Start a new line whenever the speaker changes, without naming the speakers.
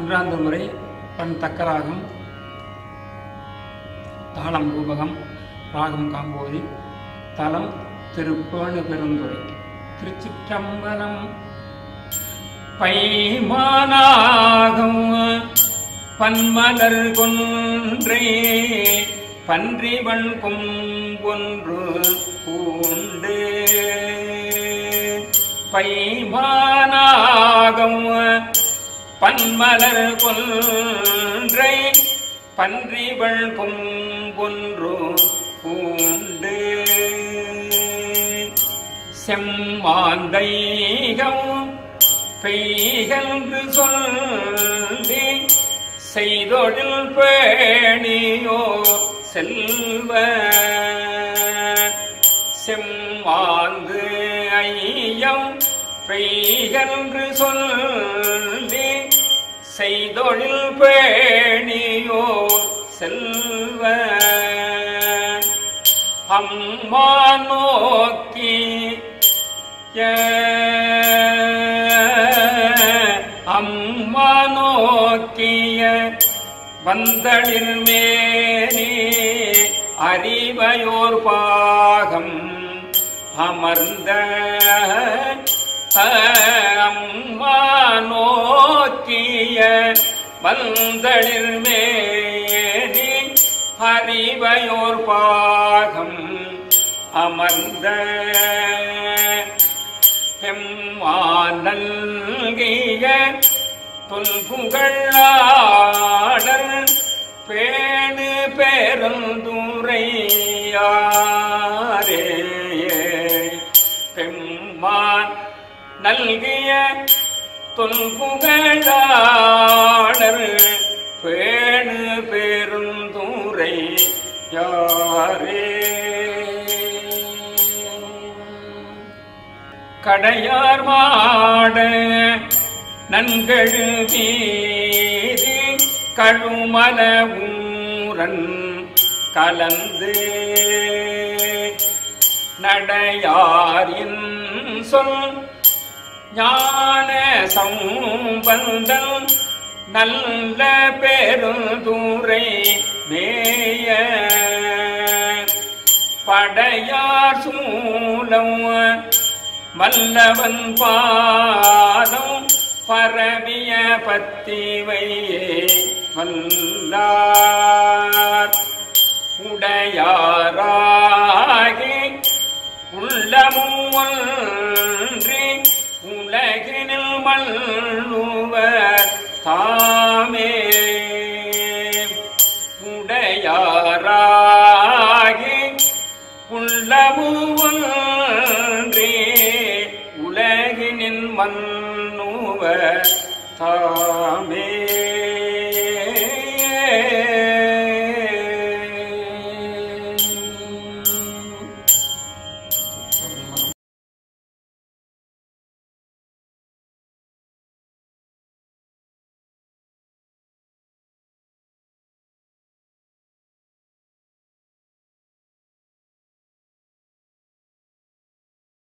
மூன்றாவது முறை பண் தக்கராகம் தாளம் ரூபகம் ராகம் காம்போதி தலம் திருப்பேணு பெருந்துறை திருச்சிற்றம்பலம் பைமானாகம் பன்மலர் கொன்றை பன்றிவன் கொம்பொன்று பூண்டு பைமானாகம் பன்மலர் கொன்றை பன்றிவள் கொம்பொன்று பூண்டு செம்மாந்தைகம் பெய்கன்று சொல்லி செய்தொழில் பேணியோ செல்வ செம்மாந்து ஐயம் பெய்கன்று சொல்லி செய்தொழில் பேணியோ செல்வ அம்மா நோக்கி அம்மா நோக்கிய வந்தளிர் மேனே அறிவையோர் பாகம் அமர்ந்த அம்மா நோக்கிய வந்தளிர் மேனே அறிவையோர் பாகம் அமர்ந்த பெம்மானல்கிய தொல்புகழாடர் பேணு பெருந்துரையாரே பெம்மான் நல்கிய தொல்புகழாடர் பேணு பெருந்துரை யாரே கடையார் மாட நன்கழு வீதி கழுமல ஊரன் கலந்து நடையாரின் சொல் ஞான சம்பந்தம் நல்ல பெருந்துரை மேய படையார் சூலம் மல்லவன் பாதம் பரவிய பத்திவையே வல்லார் உடையாராகி உள்ளமும் ஒன்றி உலகினில் மல்லுவர் தாமே உடையாராகி உள்ளமும் ஒன்றி உலகினின் மன்னுவர் தாமே